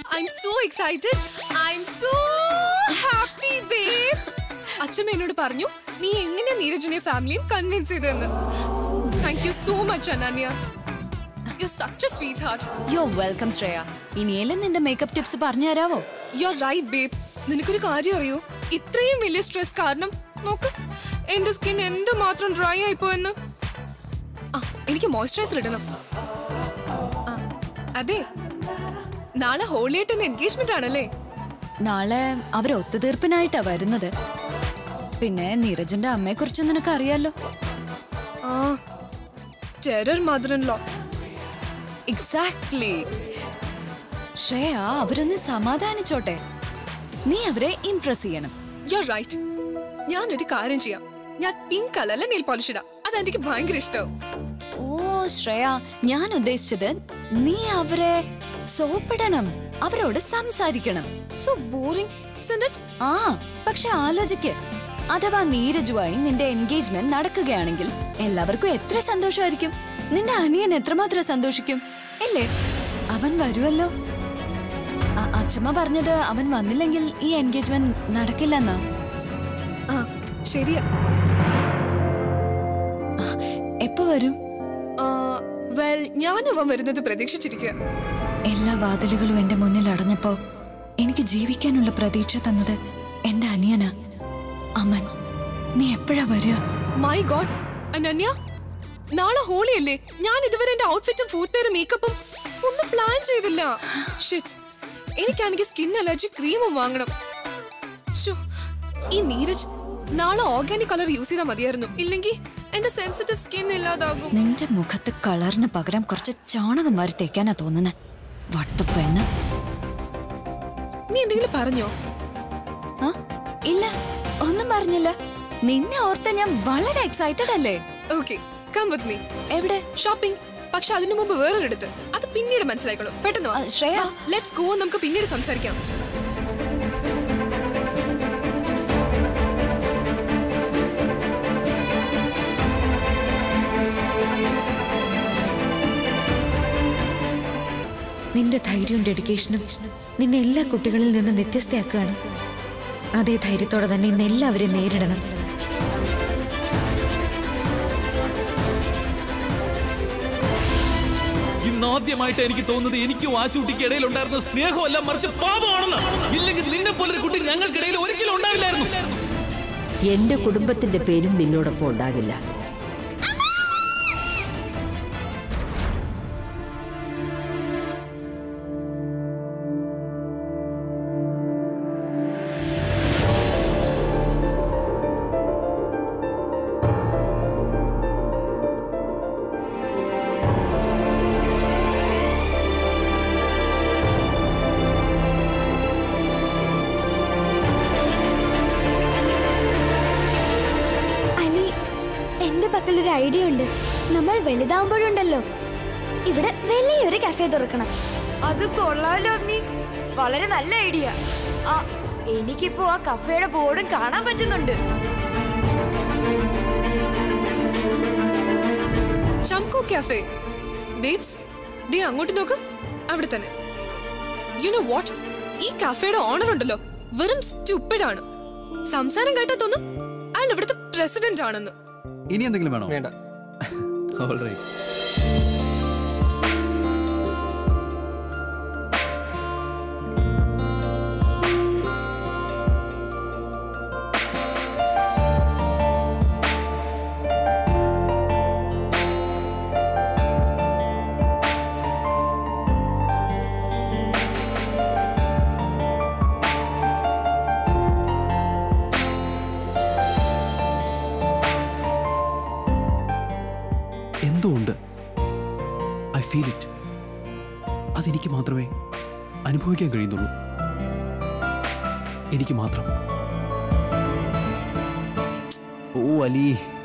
I I'm so excited I'm so happy babes അച്ഛമ്മ എന്നോട് പറഞ്ഞു നീ എങ്ങനെ നീരജിനെ ഫാമിലിയും കൺവിൻസ് ചെയ്തെന്ന് thank you so much Ananya you such a sweetheart yo welcome Shreya ഇനിയെല്ലാം നിന്റെ മേക്കപ്പ് ടിപ്സ് പറഞ്ഞു തരാവോ യു ആർ റൈറ്റ് ബേബ് നിനക്കൊരു കാര്യം അറിയോ ഇത്രയും വലിയ സ്ട്രെസ് കാരണം നോക്ക് എന്റെ സ്കിൻ എന്തുമാത്രം ഡ്രൈ ആയിപ്പോയെന്ന് ആ എനിക്ക് മോയ്സ്ചറൈസർ ഇടണം ആ, അതെ നാളെ ഹോളിയായിട്ട് എൻഗേജ്മെന്റ് ആണല്ലേ നാളെ അവർ ഒത്തുതീർപ്പിനായിട്ടാ വരുന്നത് പിന്നെ നീരജിന്റെ അമ്മയെ കുറിച്ച് നിനക്ക് അറിയാലോ ആ terror mother in law exactly Shreya അവരൊന്ന് സമാധാനിച്ചോട്ടെ നീ അവരെ ഇംപ്രസ് ചെയ്യണം യു ആർ റൈറ്റ് ഞാനൊരു കാര്യം ചെയ്യാം ഞാൻ പിങ്ക് കളറിലെ നെയിൽ പോളിഷ് ഇടാം അതെനിക്ക് ഭയങ്കര ഇഷ്ടവും ഓ ശ്രേയ ഞാൻ ഉദ്ദേശിച്ചത് നീ അവരെ സോപ്പിടണം അവരോട് സംസാരിക്കണം സോ ബോറിംഗ് ഇറ്റ് ആ പക്ഷെ ആലോചിക്ക് അഥവാ നീരജുവായി നിന്റെ എൻഗേജ്മെന്റ് നടക്കുകയാണെങ്കിൽ എല്ലാവർക്കും എത്ര സന്തോഷമായിരിക്കും നിന്റെ അനിയൻ എത്രമാത്രം സന്തോഷിക്കും അല്ലേ അവൻ വരുമല്ലോ അ- അച്ഛമ്മ പറഞ്ഞത് അവൻ വന്നില്ലെങ്കിൽ ഈ എൻഗേജ്മെന്റ് നടക്കില്ലെന്നാ ആ ശരിയാ എപ്പോ വരും വെൽ ഞാൻ അവൻ വരുന്നത് പ്രതീക്ഷിച്ചിരിക്കുക എല്ലാ വാതിലുകളും എന്റെ മുന്നിൽ അടഞ്ഞപ്പോ എനിക്ക് ജീവിക്കാനുള്ള പ്രതീക്ഷ തന്നത് എന്റെ അനിയനാ അമൻ നീ എപ്പോഴാ വരിക മൈ ഗോഡ് അനന്യ നാളെ ഹോളി അല്ലേ ഞാൻ ഇതുവരെ എന്റെ ഔട്ട്ഫിറ്റും ഫുഡ് വെയറും മേക്കപ്പും ഒന്നും പ്ലാൻ ചെയ്തില്ല ഷിറ്റ് എനിക്കാണെങ്കിൽ സ്കിൻ അലർജി ക്രീമും വാങ്ങണം ശ്ശോ, ഈ നീരജ് നാളെ ഓർഗാനിക് കളർ യൂസ് ചെയ്താൽ മതിയായിരുന്നു ഇല്ലെങ്കിൽ എന്റെ സെൻസിറ്റീവ് സ്കിൻ ഇല്ലാതാകും നിന്റെ മുഖത്ത് കളറിന് പകരം കുറച്ച് ചാണകം വാരി തേക്കാനാ തോന്നുന്നത് വട്ടുപെണ്ണ് നീ എന്തെങ്കിലും പറഞ്ഞോ ആ ഇല്ല ഒന്നും പറഞ്ഞില്ല നിന്നെ ഓർത്ത് ഞാൻ വളരെ എക്സൈറ്റഡ് അല്ലേ ഓക്കെ കം വിത്ത് മീ എവിടെ ഷോപ്പിംഗ് പക്ഷെ അതിനു മുമ്പ് വേറൊരിടത്ത് അത് പിന്നീട് മനസ്സിലായിക്കോളൂ പെട്ടെന്ന് ആ, ശ്രേയ. ലെറ്റ്സ് ഗോ നമുക്ക് പിന്നീട് സംസാരിക്കാം നിന്റെ ധൈര്യവും ഡെഡിക്കേഷനും നിന്നെ എല്ലാ കുട്ടികളിൽ നിന്നും വ്യത്യസ്തയാക്കുകയാണ് അതേ ധൈര്യത്തോടെ തന്നെ ഇന്ന് എല്ലാവരെയും നേരിടണം ഇന്ന് ആദ്യമായിട്ട് എനിക്ക് തോന്നുന്നത് എനിക്കും ആശുകുട്ടിക്ക് ഇടയിൽ ഉണ്ടായിരുന്ന സ്നേഹമല്ല മറിച്ച് പാപമാണെന്ന് ഇല്ലെങ്കിൽ നിന്നെ പോലൊരു കുട്ടി ഞങ്ങൾക്കിടയിൽ ഒരിക്കലും ഉണ്ടാവില്ലായിരുന്നു എന്റെ കുടുംബത്തിന്റെ പേരും നിന്നോടൊപ്പം ഉണ്ടാകില്ല അലി എന്റെ പക്കലൊരു ഐഡിയ ഉണ്ട് നമ്മൾ വലുതാവുമ്പോഴുണ്ടല്ലോ ഇവിടെ വലിയൊരു കഫേ തുറക്കണം അത് കൊള്ളാലോ അമ്മി വളരെ നല്ല ഐഡിയ ആ എനിക്കിപ്പോ ആ കഫേയുടെ ബോർഡും കാണാൻ പറ്റുന്നുണ്ട് ചംകോ കാഫേ ബേബ്സ് ദേ അങ്ങോട്ട് നോക്ക് അവിടെ തന്നെ യു നോ വാട്ട് ഈ കഫേയുടെ ഓണർ ഉണ്ടല്ലോ വെറും സ്റ്റുപ്പിഡ് ആണ് സംസാരം കേട്ടാ തോന്നും അയാൾ ഇവിടുത്തെ പ്രസിഡന്റ് ആണെന്ന് ഇനി എന്തെങ്കിലും വേണോ വേണ്ട ഓൾറൈറ്റ് എന്തോ ഉണ്ട് ഐ ഫീൽ ഇറ്റ് അതെനിക്ക് മാത്രമേ അനുഭവിക്കാൻ കഴിയുന്നുള്ളൂ എനിക്ക് മാത്രം ഓ അലി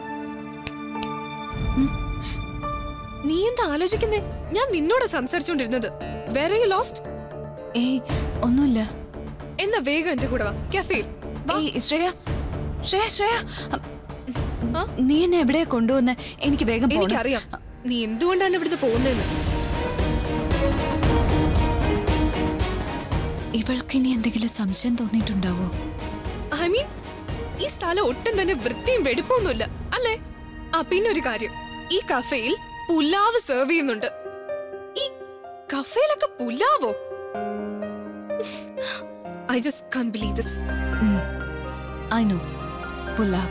നീ എന്താ ആലോചിക്കുന്നേ ഞാൻ നിന്നോട് സംസാരിച്ചുകൊണ്ടിരുന്നത് വേറെ യു ലോസ്റ്റ് ഏയ് ഒന്നുമില്ല എന്നാ വേഗം എന്റെ കൂടെ വാ കഫേയിൽ ഏയ് ശ്രേയ ശ്രേയ ശ്രേയ ആ? നീ എന്നെ എവിടെയാ കൊണ്ടുവന്ന് എനിക്ക് വേഗം പോണം. എനിക്കറിയാം നീ എന്തുകൊണ്ടാണ് ഇവിടുന്ന് പോകുന്നതെന്ന് ഇവൾക്ക് ഇനി എന്തെങ്കിലും സംശയം തോന്നിയിട്ടുണ്ടാവോ ഐ മീൻ ഈ സ്ഥലം ഒട്ടും തന്നെ വൃത്തിയും വെടുപ്പൊന്നുമില്ല അല്ലേ ആ പിന്നെ ഒരു കാര്യം ഈ കഫേയിൽ പുലാവ് സെർവ് ചെയ്യുന്നുണ്ട് ഈ കഫേയിലൊക്കെ pulao I just can believe this I know pulao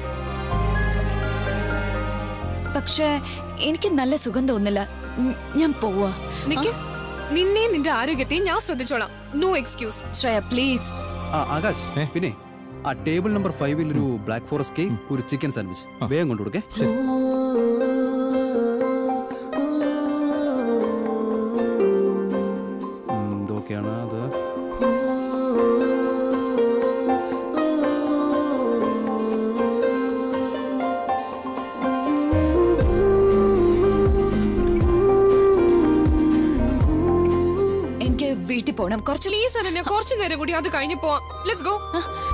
പക്ഷേ എനിക്ക് നല്ല സുഖം തോന്നില്ല ഉം, ഞാൻ പോവാ നിക്ക് നിന്നെയും നിന്റെ ആരോഗ്യത്തെയും ഞാൻ ശ്രദ്ധിച്ചോളാം നോ എക്സ്ക്യൂസ് ശ്രേയ പ്ലീസ് ആ ആകാശ് പിന്നെ ആ ടേബിൾ നമ്പർ ഫൈവിൽ ഒരു ബ്ലാക്ക് ഫോറസ്റ്റ് കേക്ക് ഒരു ചിക്കൻ സാൻഡ്വിച്ച് വേഗം കൊണ്ടു കൊടുക്കേ ഉം, ഇതൊക്കെയാണ് അത് എനിക്ക് വീട്ടിൽ പോകണം കുറച്ച് പ്ലീസ് അനന്യ കുറച്ചു നേരം കൂടി അത് കഴിഞ്ഞ് പോവാം ലെറ്റ്സ് ഗോ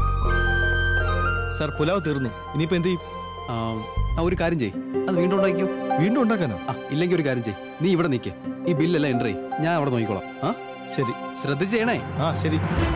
സാർ പുലാവ് തീർന്നു ഇനിയിപ്പോ എന്ത് ചെയ്യും ആ, ആ ഒരു കാര്യം ചെയ് അത് വീണ്ടും ഉണ്ടാക്കിയോ വീണ്ടും ഉണ്ടാക്കാനോ ആ ഇല്ലെങ്കിൽ ഒരു കാര്യം ചെയ് നീ ഇവിടെ നിൽക്കേ ഈ ബില്ലെല്ലാം എൻട്രി ഞാൻ അവിടെ നോക്കിക്കോളാം ആ ശരി ശ്രദ്ധിച്ച് ചെയ്യണേ ആ ശരി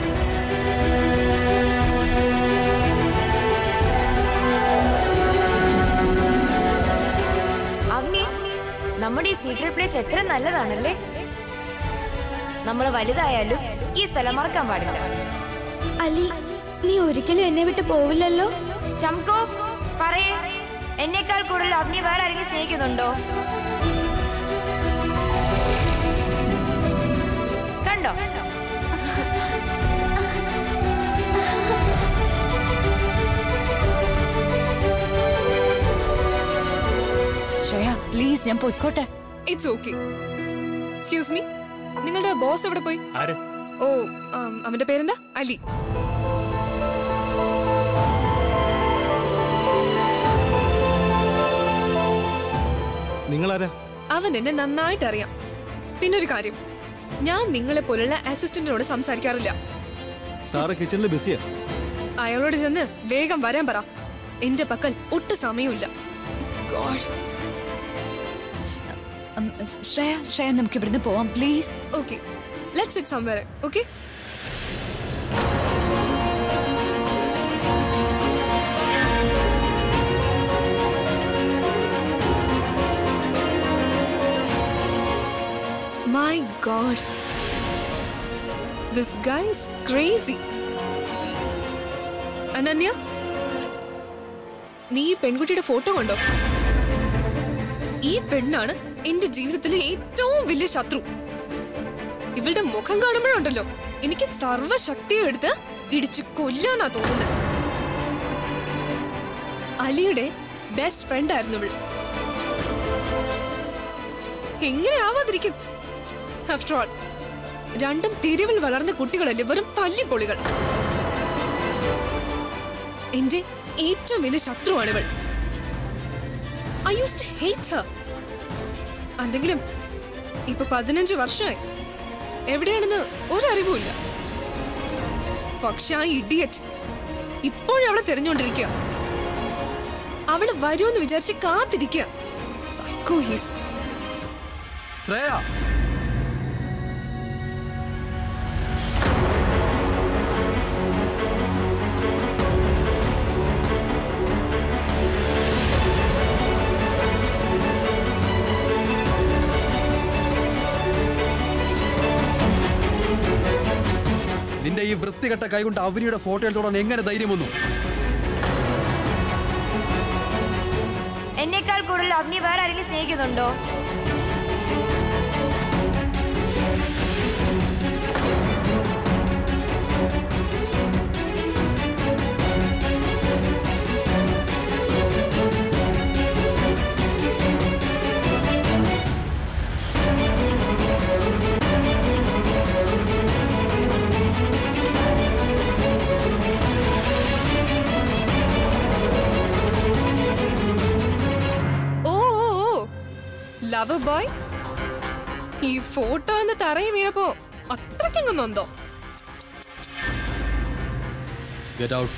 അവനി നമ്മുടെ ഈ സീക്രട്ട് പ്ലേസ് എത്ര നല്ലതാണല്ലേ നമ്മൾ വലുതായാലും ഈ സ്ഥലം മറക്കാൻ പാടില്ല അലി നീ ഒരിക്കലും എന്നെ വിട്ട് പോവില്ലല്ലോ ചംകോ പറയേ എന്നേക്കാൾ കൂടുതൽ അവനി വേറെ ആരെങ്കിലും സ്നേഹിക്കുന്നുണ്ടോ കണ്ടോ ശ്രേയ പ്ലീസ് ഞാൻ പോയിക്കോട്ടെ ഇറ്റ്സ് ഓക്കെ എക്സ്ക്യൂസ് മീ നിങ്ങളുടെ ബോസ് എവിടെ പോയി ആര് ഓ ആം, അവന്റെ പേരെന്താ അലി നിങ്ങളാരാ അവൻ എന്നെ നന്നായിട്ട് അറിയാം പിന്നൊരു കാര്യം ഞാൻ നിങ്ങളെ പോലുള്ള അസിസ്റ്റന്റിനോട് സംസാരിക്കാറില്ല സാറ് കിച്ചണിൽ ബിസിയാ അയാളോട് ചെന്ന് വേഗം വരാൻ പറ എന്റെ പക്കൽ ഒട്ടും സമയമില്ല God. ഉം, ശ്രേയ ശ്രേയ നമുക്ക് ഇവിടുന്ന് പോവാം please Okay, let's sit somewhere, okay? My god. This guy is crazy. Ananya നീ ഈ പെൺകുട്ടിയുടെ ഫോട്ടോ കണ്ടോ ഈ പെണ്ണാണ് എന്റെ ജീവിതത്തിലെ ഏറ്റവും വലിയ ശത്രു ഇവളുടെ മുഖം കാണുമ്പോഴുണ്ടല്ലോ എനിക്ക് സർവശക്തിയും എടുത്ത് ഇടിച്ച് കൊല്ലാനാ തോന്നുന്നത് അലിയുടെ ബെസ്റ്റ് ഫ്രണ്ട് ആയിരുന്നു ഇവൾ എങ്ങനെ ആവാതിരിക്കും ആഫ്റ്റർ ഓൾ രണ്ടും തെരുവിൽ വളർന്ന കുട്ടികളല്ലേ വെറും തല്ലിപ്പൊളികൾ എന്റെ ഏറ്റവും വലിയ ശത്രുവാണിവൾ I use to hate her അല്ലെങ്കിലും ഇപ്പൊ പതിനഞ്ച് വർഷമായി എവിടെയാണെന്ന് ഒരറിവുമില്ല പക്ഷെ ആ ഇഡിയറ്റ് ഇപ്പോഴും അവളെ തിരഞ്ഞുകൊണ്ടിരിക്കുക അവള് വരുമെന്ന് വിചാരിച്ച് കാത്തിരിക്കുക സൈക്കോ ഹീസ് ശ്രേയ നിന്റെ ഈ വൃത്തികെട്ട കൈകൊണ്ട് അവനിയുടെ ഫോട്ടോ എടുത്തോടാൻ എങ്ങനെ ധൈര്യം വന്നു എന്നേക്കാൾ കൂടുതൽ അവനി വേറെ ആരെങ്കിലും സ്നേഹിക്കുന്നുണ്ടോ oh oh oh love boy ഈ ഫോട്ടോ എന്ന് തറയിൽ വീണപ്പോ അത്രയ്ക്കങ്ങ് നൊന്തോ ഗെറ്റ് ഔട്ട്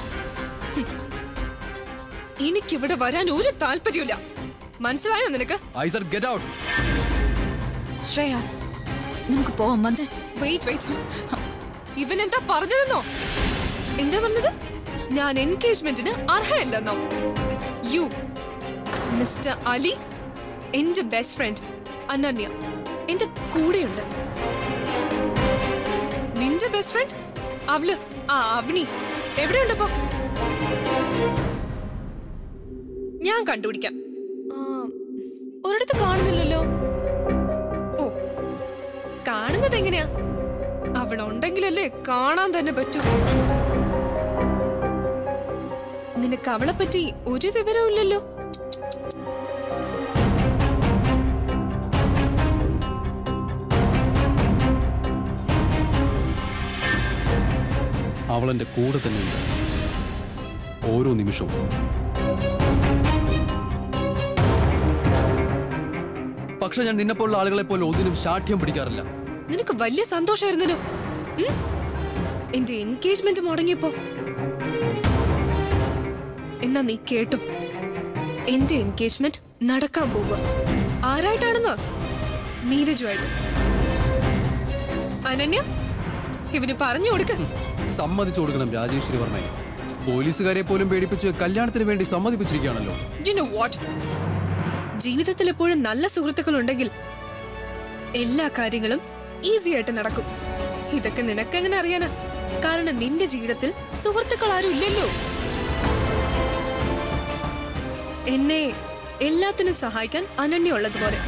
എനിക്കിവിടെ വരാൻ ഒരു താല്പര്യമില്ല മനസ്സിലായോ നിനക്ക് I sir get out Shreya നമുക്ക് പോവാം വന്ന് വെയിറ്റ് വെയിറ്റ് ഇവൻ എന്താ പറഞ്ഞതെന്നോ എന്താ പറഞ്ഞത് ഞാൻ എൻഗേജ്മെന്റിന് അർഹയല്ലെന്നോ യു മിസ്റ്റർ അലി എന്റെ ബെസ്റ്റ് ഫ്രണ്ട് അനന്യ എന്റെ കൂടെയുണ്ട് നിന്റെ ബെസ്റ്റ് ഫ്രണ്ട് അവള് ആ അവണി എവിടെയുണ്ടപ്പോ ഞാൻ കണ്ടുപിടിക്കാം ആ, ഒരിടത്ത് കാണുന്നില്ലല്ലോ ഓ കാണുന്നത് എങ്ങനെയാ അവളുണ്ടെങ്കിലല്ലേ കാണാൻ തന്നെ പറ്റൂ നിനക്ക് അവളെ പറ്റി ഒരു വിവരവും ഇല്ലല്ലോ അവൾ എൻ്റെ കൂടെ തന്നെ ഉണ്ട് ഓരോ നിമിഷവും പക്ഷെ ഞാൻ നിന്നെപ്പോലുള്ള ആളുകളെ പോലെ ഒന്നിനും ശാഠ്യം പിടിക്കാറില്ല നിനക്ക് വലിയ സന്തോഷമായിരുന്നല്ലോ ഉം? എന്റെ എൻഗേജ്മെന്റ് മുടങ്ങിയപ്പോ എന്നാ നീ കേട്ടോ എന്റെ എൻഗേജ്മെന്റ് നടക്കാൻ പോവുക ആരായിട്ടാണെന്നോ നീരജുമായിട്ട് അനന്യ ഇവന് പറഞ്ഞു കൊടുക്ക സമ്മതിച്ചു കൊടുക്കണം രാജേശ്വരി വർമ്മയെ പോലീസുകാരെ പോലും പേടിപ്പിച്ച് കല്യാണത്തിന് വേണ്ടി സമ്മതിപ്പിച്ചിരിക്കുകയാണല്ലോ You know what? ജീവിതത്തിൽ എപ്പോഴും നല്ല സുഹൃത്തുക്കൾ ഉണ്ടെങ്കിൽ എല്ലാ കാര്യങ്ങളും ഈസി ആയിട്ട് നടക്കും ഇതൊക്കെ നിനക്കെങ്ങനെ അറിയാനാ കാരണം നിന്റെ ജീവിതത്തിൽ സുഹൃത്തുക്കൾ ആരും ഇല്ലല്ലോ എന്നെ എല്ലാത്തിനും സഹായിക്കാൻ അനന്യ ഉള്ളതുപോലെ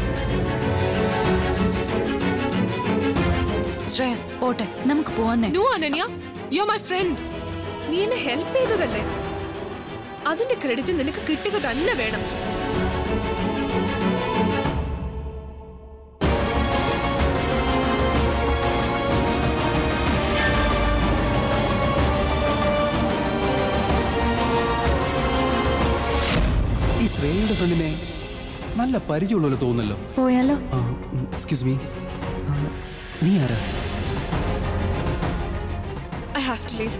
ശ്രേയ പോട്ടെ നമുക്ക് പോവാന്നേ no Ananya you my friend നീ എന്നെ ഹെൽപ്പ് ചെയ്തതല്ലേ അതിന്റെ ക്രെഡിറ്റ് നിനക്ക് കിട്ടുക തന്നെ വേണം ഈ ശ്രേയയുടെ ഫ്രണ്ടിനെ നല്ല പരിചയമുള്ളല്ലോ തോന്നുന്നല്ലോ പോയാലോ എക്സ്ക്യൂസ് മീ നീ ആരാ I have to leave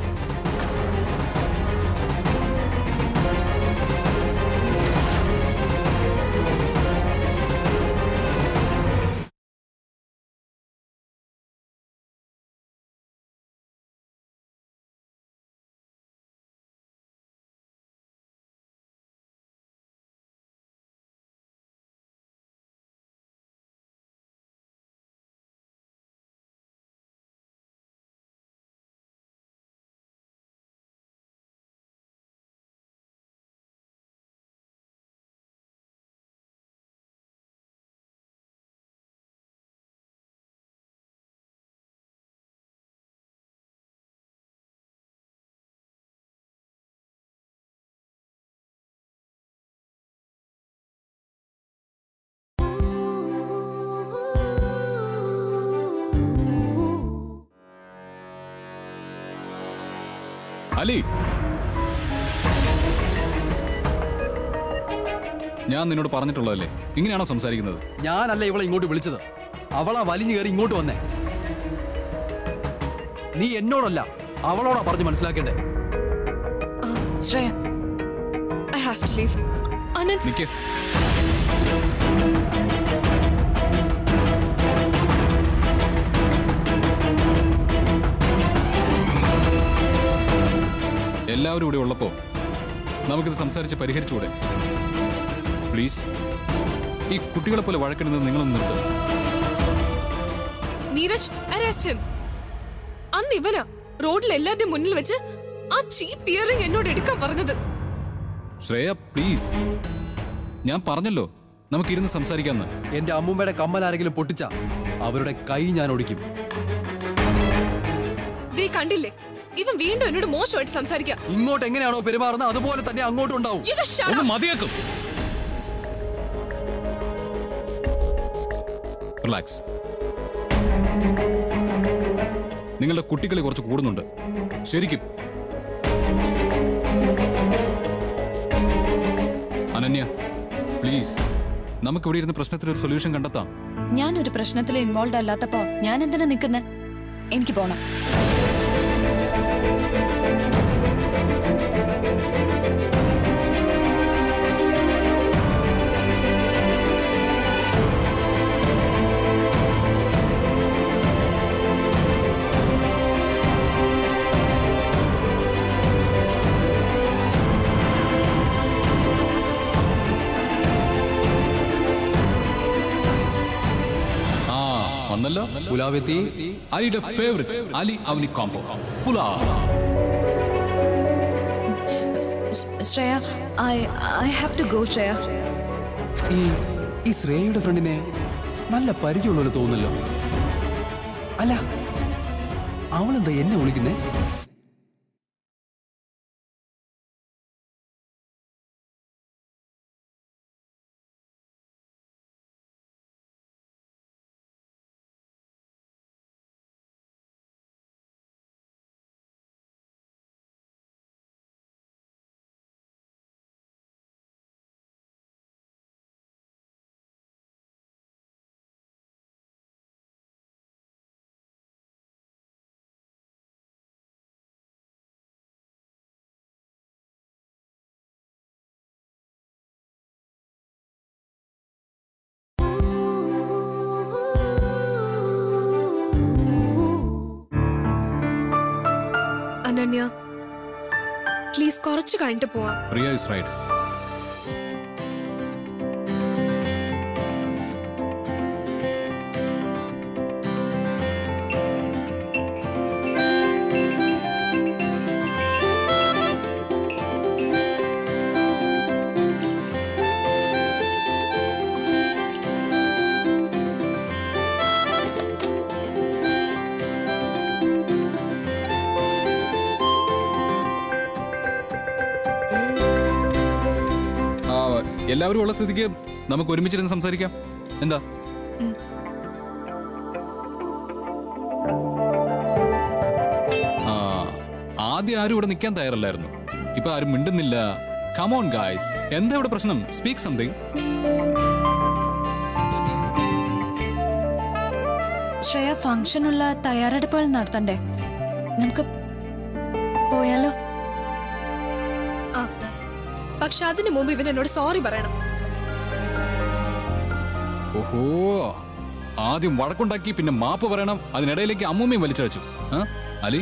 Ali ഞാൻ നിന്നോട് പറഞ്ഞിട്ടുള്ളതല്ലേ ഇങ്ങനെയാണോ സംസാരിക്കുന്നത് ഞാനല്ല ഇവളെ ഇങ്ങോട്ട് വിളിച്ചത് അവളാ വലിഞ്ഞു കയറി ഇങ്ങോട്ട് വന്നേ നീ എന്നോടല്ല അവളോടാ പറഞ്ഞു മനസ്സിലാക്കേണ്ടേ Shreya I have to leave അനൻ നിക്ക് എല്ലാവരും ഇവിടെ ഉള്ളപ്പോ നമുക്കിത് സംസാരിച്ച് പരിഹരിച്ചുകൂടെ പ്ലീസ് ഈ കുട്ടികളെ പോലെ വഴക്കിടുന്നത് നിങ്ങളൊന്ന് നിർത്തുക നീരജ് അറസ്റ്റ് ഹിം അന്ന് ഇവനാ റോഡിൽ എല്ലാവരുടെയും മുന്നിൽ വെച്ച് ആ ചീപ്പ് ഇയറിംഗ് എന്നോട് എടുക്കാൻ പറഞ്ഞത് ശ്രേയ പ്ലീസ് ഞാൻ പറഞ്ഞല്ലോ നമുക്കിരുന്ന് സംസാരിക്കാന്ന് എന്റെ അമ്മൂമ്മയുടെ കമ്മൽ ആരെങ്കിലും പൊട്ടിച്ച അവരുടെ കൈ ഞാൻ ഒടിക്കും ദേ കണ്ടില്ലേ ഇവൻ വീണ്ടും എന്നോട് മോശമായിട്ട് സംസാരിക്കാം ഇങ്ങോട്ട് എങ്ങനെയാണോ പെരുമാറുന്നത് അതുപോലെ തന്നെ അങ്ങോട്ടും ഉണ്ടാവും You just shut ഒന്ന് up. മതിയാക്കും റിലാക്സ് നിങ്ങളുടെ കുട്ടികളെ കുറച്ച് കൂടുന്നുണ്ട് ശരിക്കും അനന്യ പ്ലീസ് നമുക്ക് ഇവിടെ ഇരുന്ന് പ്രശ്നത്തിന് ഒരു സൊല്യൂഷൻ കണ്ടെത്താം ഞാൻ ഒരു പ്രശ്നത്തിൽ ഇൻവോൾവ് അല്ലാത്തപ്പോ ഞാൻ എന്തിനാ നിൽക്കുന്നത് എനിക്ക് പോണം പുലാവെത്തി അലിയുടെ favourite Ali Avani combo pulao Shreya I I have to go Shreya ഈ ഈ ശ്രേയയുടെ ഫ്രണ്ടിനെ നല്ല പരിചയമുള്ള തോന്നല്ലോ അല്ല അവളെന്താ എന്നെ വിളിക്കുന്നേ അനന്യ പ്ലീസ് കുറച്ച് കഴിഞ്ഞിട്ട് പോവാം റിയ ഇസ് റൈറ്റ് എല്ലാവരും ഉള്ള സ്ഥിതിക്ക് നമുക്ക് ഒരുമിച്ചിരുന്ന് സംസാരിക്കാം എന്താ ആ, ആദ്യം ആരും ഇവിടെ നിൽക്കാൻ തയ്യാറല്ലായിരുന്നു ഇപ്പൊ ആരും മിണ്ടുന്നില്ല കമോൺ ഗായ്സ് എന്താ ഇവിടെ പ്രശ്നം സ്പീക്ക് സംതിങ് ശ്രേയ ഫംഗ്ഷനുള്ള തയ്യാറെടുപ്പുകൾ നടത്തണ്ടേ നമുക്ക് പോയാലോ ആ പക്ഷെ അതിനു മുമ്പ് ഇവൻ എന്നോട് സോറി പറയണം ഓഹോ ആദ്യം വഴക്കുണ്ടാക്കി പിന്നെ മാപ്പ് പറയണം അതിനിടയിലേക്ക് അമ്മൂമ്മയും വലിച്ചഴച്ചു ആ അലി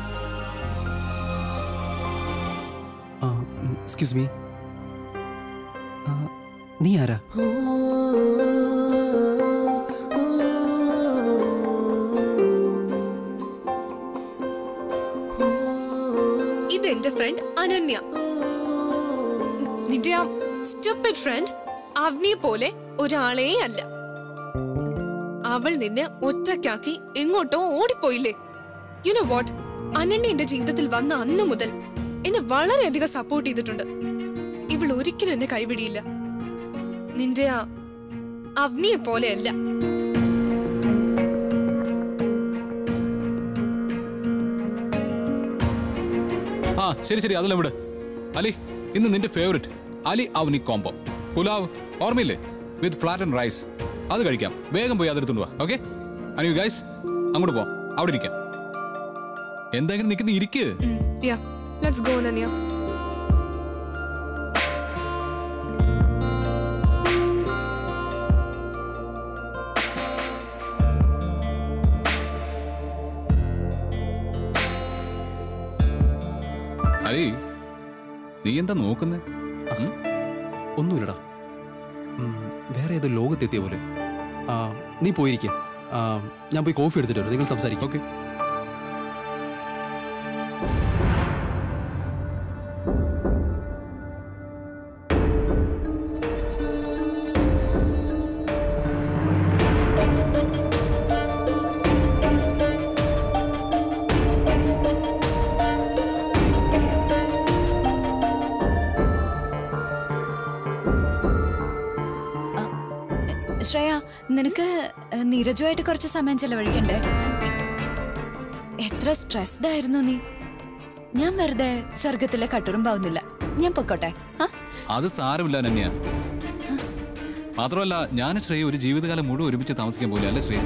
എക്സ്ക്യൂസ് മീ നീ ആരാ ഇത് എന്റെ ഫ്രണ്ട് അനന്യ നിന്റെ ആ സ്റ്റുപ്പിഡ് ഫ്രണ്ട് അവനിയെ പോലെ ഒരാളേ അല്ല അവൾ നിന്നെ ഒറ്റയ്ക്കാക്കി എങ്ങോട്ടോ ഓടിപ്പോയില്ലേ യു നോ വാട്ട് അനന്യ എന്റെ ജീവിതത്തിൽ വന്ന അന്നു മുതൽ എന്നെ വളരെയധികം സപ്പോർട്ട് ചെയ്തിട്ടുണ്ട് ഇവൾ ഒരിക്കലും എന്നെ കൈവിടിയില്ല നിന്റെ ആ അവനിയെ പോലെയല്ല ആ ശരി ശരി അതെല്ലാം വിട് അലി ഇന്ന് നിന്റെ ഫേവറേറ്റ് അലി അവനി കോംബോ പുലാവ് ഓർമ്മയില്ലേ വിത്ത് ഫ്ലാറ്റ് ആൻഡ് റൈസ് അത് കഴിക്കാം വേഗം പോയി അതെടുത്തുകൊണ്ട് വാ ഓക്കെ അനിയു ഗൈസ് അങ്ങോട്ട് പോവാം അവിടെ ഇരിക്കാം എന്തെങ്കിലും നിൽക്കുന്ന ഇരിക്ക് yeah let's go Ananya Ali നീ എന്താ നോക്കുന്നേ ഒന്നുമില്ലടാ ഉം, വേറെ ഏതോ ലോകത്തെത്തിയ പോലെ ആ, നീ പോയിരിക്ക ഞാൻ പോയി കോഫി എടുത്തിട്ട് വരാം നിങ്ങൾ സംസാരിക്കും ഓക്കെ ശ്രേയ നിനക്ക് നീരജുമായിട്ട് കുറച്ച് സമയം ചെലവഴിക്കണ്ടേ എത്ര സ്ട്രെസ്ഡ് ആയിരുന്നു നീ ഞാൻ വെറുതെ സ്വർഗത്തിലെ കട്ടുറുമ്പാവുന്നില്ല ഞാൻ പൊക്കോട്ടെ ആ അത് സാരമില്ല നന്യ മാത്രമല്ല ഞാൻ ശ്രേയ ഒരു ജീവിതകാലം മുഴുവൻ ഒരുമിച്ച് താമസിക്കാൻ പോലെ അല്ലേ ശ്രേയ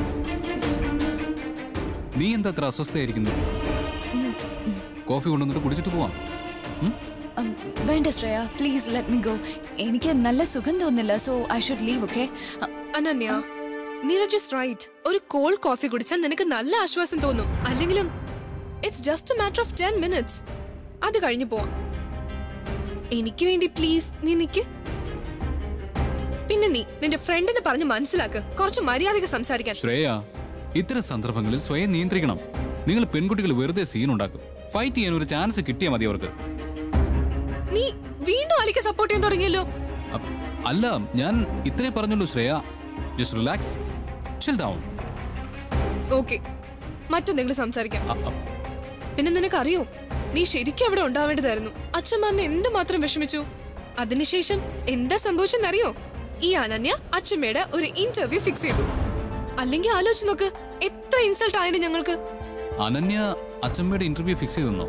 നീ എന്താ അത്ര അസ്വസ്ഥയായിരിക്കുന്നു കോഫി കൊണ്ടുവന്നിട്ട് കുടിച്ചിട്ട് പോവാം ഉം? ഉം, വേണ്ട Shreya please let me go എനിക്ക് നല്ല സുഖം തോന്നില്ല so I should leave okay Ananya Neeraj is right ഒരു കോൾഡ് കോഫി കുടിച്ചാൽ നിനക്ക് നല്ല ആശ്വാസം തോന്നും അല്ലെങ്കിലും it's just a matter of ten minutes അത് കഴിഞ്ഞു പോവാം എനിക്ക് വേണ്ടി പ്ലീസ് നീ നിക്ക് പിന്നെ നീ നിന്റെ ഫ്രണ്ടിനെ പറഞ്ഞ് മനസ്സിലാക്ക് കുറച്ച് മര്യാദക്ക് സംസാരിക്കാൻ ശ്രേയ ഇത്തരം സന്ദർഭങ്ങളിൽ സ്വയം നിയന്ത്രിക്കണം നിങ്ങൾ പെൺകുട്ടികൾ വെറുതെ സീൻ ഉണ്ടാക്കും ഫൈറ്റ് ചെയ്യാൻ ഒരു ചാൻസ് കിട്ടിയാൽ മതി അവർക്ക് നീ വീണ്ടും അലിക്ക് സപ്പോർട്ട് ചെയ്യാൻ തുടങ്ങിയല്ലോ അ- അല്ല ഞാൻ ഇത്രേ പറഞ്ഞുള്ളൂ Shreya just relax chill down okay മറ്റെന്തെങ്കിലും സംസാരിക്കാം പിന്നെ നിനക്കറിയോ നീ ശരിക്കും അവിടെ ഉണ്ടാവേണ്ടതായിരുന്നു അച്ഛൻ വന്ന് എന്തുമാത്രം വിഷമിച്ചു അതിനുശേഷം എന്താ സംഭവിച്ചെന്നറിയോ ഈ അനന്യ അച്ഛമ്മയുടെ ഒരു ഇന്റർവ്യൂ ഫിക്സ് ചെയ്തു അല്ലെങ്കിൽ ആലോചിച്ച് നോക്ക് എത്ര ഇൻസൾട്ട് ആയിരുന്നു ഞങ്ങൾക്ക് അനന്യ അച്ഛമ്മയുടെ ഇന്റർവ്യൂ ഫിക്സ് ചെയ്തെന്നോ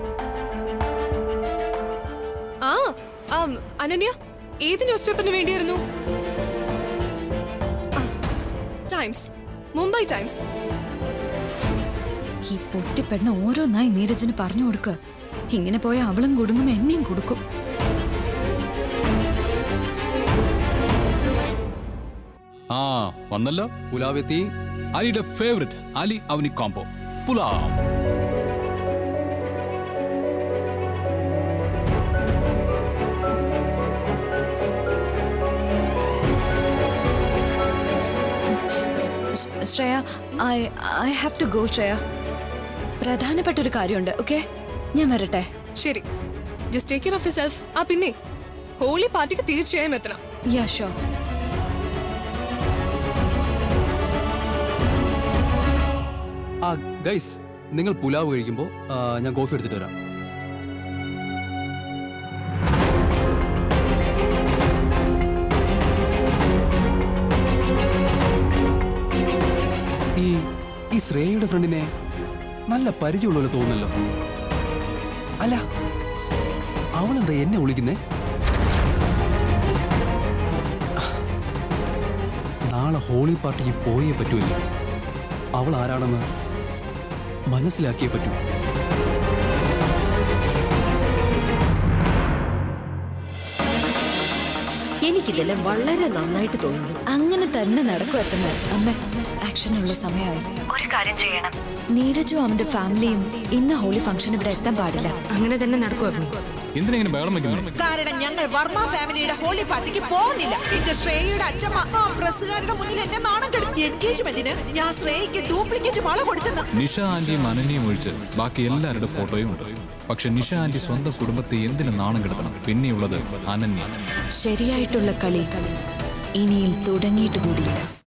ആ ആ അനന്യ ഏത് ന്യൂസ് പേപ്പറിന് വേണ്ടിയായിരുന്നു ആ, ടൈംസ് മുംബൈ ടൈംസ് ഈ പൊട്ടിപ്പെണ്ണ ഓരോന്നായി നീരജിന് പറഞ്ഞു കൊടുക്കുക ഇങ്ങനെ പോയ അവളും കുടുങ്ങും എന്നെയും കൊടുക്കും ആ വന്നല്ലോ പുലാവ് എത്തി അലിയുടെ ഫേവറേറ്റ് അലി അവനി കോംബോ പുലാവ് സ്- Shreya I I have to go Shreya പ്രധാനപ്പെട്ട ഒരു കാര്യമുണ്ട് ഓക്കെ ഞാൻ വരട്ടെ ശരി just take care of you self ആ പിന്നെ ഹോളി പാർട്ടിക്ക് തീർച്ചയായും എത്തണം യാ ഷോ ആ ഗൈസ് നിങ്ങൾ പുലാവ് കഴിക്കുമ്പോൾ ഞാൻ കോഫി എടുത്തിട്ട് വരാം ഈ ഈ ശ്രേയയുടെ ഫ്രണ്ടിനെ നല്ല പരിചയമുള്ള തോന്നുന്നല്ലോ അല്ല അവളെന്താ എന്നെ വിളിക്കുന്നേ നാളെ ഹോളി പാർട്ടിക്ക് പോയേ പറ്റൂല്ലേ അവൾ ആരാണെന്ന് മനസ്സിലാക്കിയേ പറ്റൂ എനിക്കിതെല്ലാം വളരെ നന്നായിട്ട് തോന്നുന്നു അങ്ങനെ തന്നെ നടക്കും അച്ഛമ്മ അമ്മ ആക്ഷനുള്ള സമയമായി ഒരു കാര്യം ചെയ്യണം നീരജും അവന്റെ ഫാമിലിയും ഇന്ന് ഹോളി ഫംഗ്ഷൻ ഇവിടെ എത്താൻ പാടില്ല അങ്ങനെ തന്നെ നടക്കും അഗ്നി എന്തിനെങ്ങനെ ബഹളം വെക്കുന്നത് കാരണം ഞങ്ങൾ വർമ്മ ഫാമിലിയുടെ ഹോളി പാർട്ടിക്ക് പോകുന്നില്ല എന്റെ ശ്രേയയുടെ അച്ഛമ്മ ആ പ്രസ്സുകാരുടെ മുന്നിൽ എന്നെ നാണം കെടുത്തി എൻഗേജ്മെന്റിന് ഞാൻ ശ്രേയയ്ക്ക് ഡ്യൂപ്ലിക്കേറ്റ് വള കൊടുത്തെന്ന് നിഷ ആന്റിയും അനന്യയും ഒഴിച്ച് ബാക്കി എല്ലാവരുടെ ഫോട്ടോയും ഉണ്ട് പക്ഷെ നിഷ ആന്റി സ്വന്തം കുടുംബത്തെ എന്തിനു നാണം കെടുത്തണം പിന്നെയുള്ളത് അനന്യ ശരിയായിട്ടുള്ള കളി ഇനിയും തുടങ്ങിയിട്ട് കൂടിയില്ല